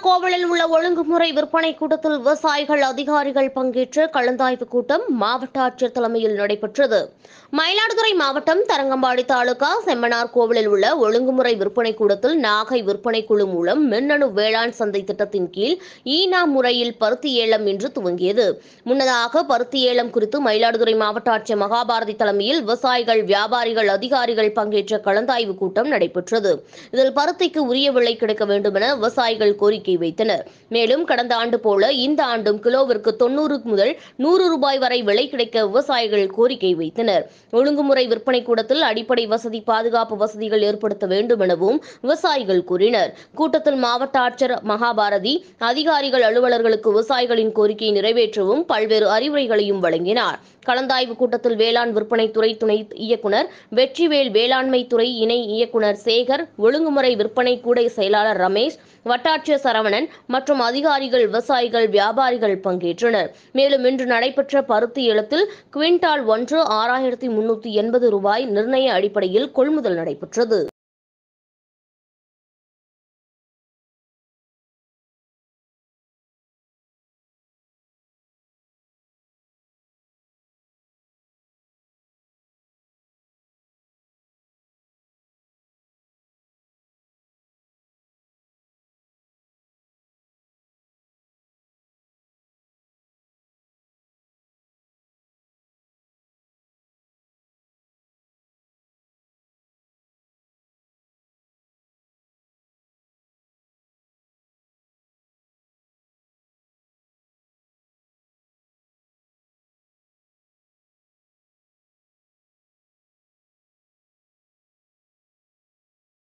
கோவிலில் உள்ள ஒழுங்குமுறை விற்பனை கூட்டத்தில் விவசாயிகள் அதிகாரிகள் பங்கேற்ற கலந்தாய்வு கூட்டம் மாவட்ட ஆட்சியர் தலைமையில் நடைபெற்றது மயிலாடுதுறை மாவட்டம் தரங்கம்பாடி தாலுகா செம்மனார் கோவிலில் உள்ள ஒழுங்குமுறை விற்பனை கூடத்தில் நாகை விற்பனை குழு மூலம் மின்னணு வேளாண் சந்தை திட்டத்தின் கீழ் ஈனா முறையில் பருத்தி ஏலம் இன்று துவங்கியது முன்னதாக பருத்தி ஏலம் குறித்து மயிலாடுதுறை மாவட்ட ஆட்சியர் மகாபாரதி தலைமையில் விவசாயிகள் வியாபாரிகள் அதிகாரிகள் பங்கேற்ற கலந்தாய்வு கூட்டம் நடைபெற்றது இதில் பருத்திக்கு உரிய விலை கிடைக்க வேண்டும் என விவசாயிகள் கோரிக்கை வைத்தனர் மேலும் கடந்த ஆண்டு போல இந்த ஆண்டும் கிலோவிற்கு தொண்ணூறு முதல் நூறு ரூபாய் வரை விலை கிடைக்க விவசாயிகள் கோரிக்கை வைத்தனர் ஒழுங்குமுறை விற்பனை கூடத்தில் அடிப்படை வசதி பாதுகாப்பு வசதிகள் ஏற்படுத்த வேண்டும் எனவும் விவசாயிகள் கூறினர் கூட்டத்தில் மாவட்ட ஆட்சியர் மகாபாரதி அதிகாரிகள் அலுவலர்களுக்கு விவசாயிகளின் கோரிக்கையை நிறைவேற்றவும் பல்வேறு அறிவுரைகளையும் வழங்கினார் கலந்தாய்வு கூட்டத்தில் வேளாண் விற்பனை துறை துணை இயக்குனர் வெற்றிவேல் வேளாண்மை துறை இணை இயக்குனர் சேகர் ஒழுங்குமுறை விற்பனை கூட செயலாளர் ரமேஷ் வட்டாட்சியர் சரவணன் மற்றும் அதிகாரிகள் விவசாயிகள் வியாபாரிகள் பங்கேற்றனர் மேலும் இன்று நடைபெற்ற பருத்தி ஏலத்தில் குவிண்டால் ஒன்று ஆறாயிரத்தி முன்னூத்தி எண்பது ரூபாய் நிர்ணய அடிப்படையில் கொள்முதல் நடைபெற்றது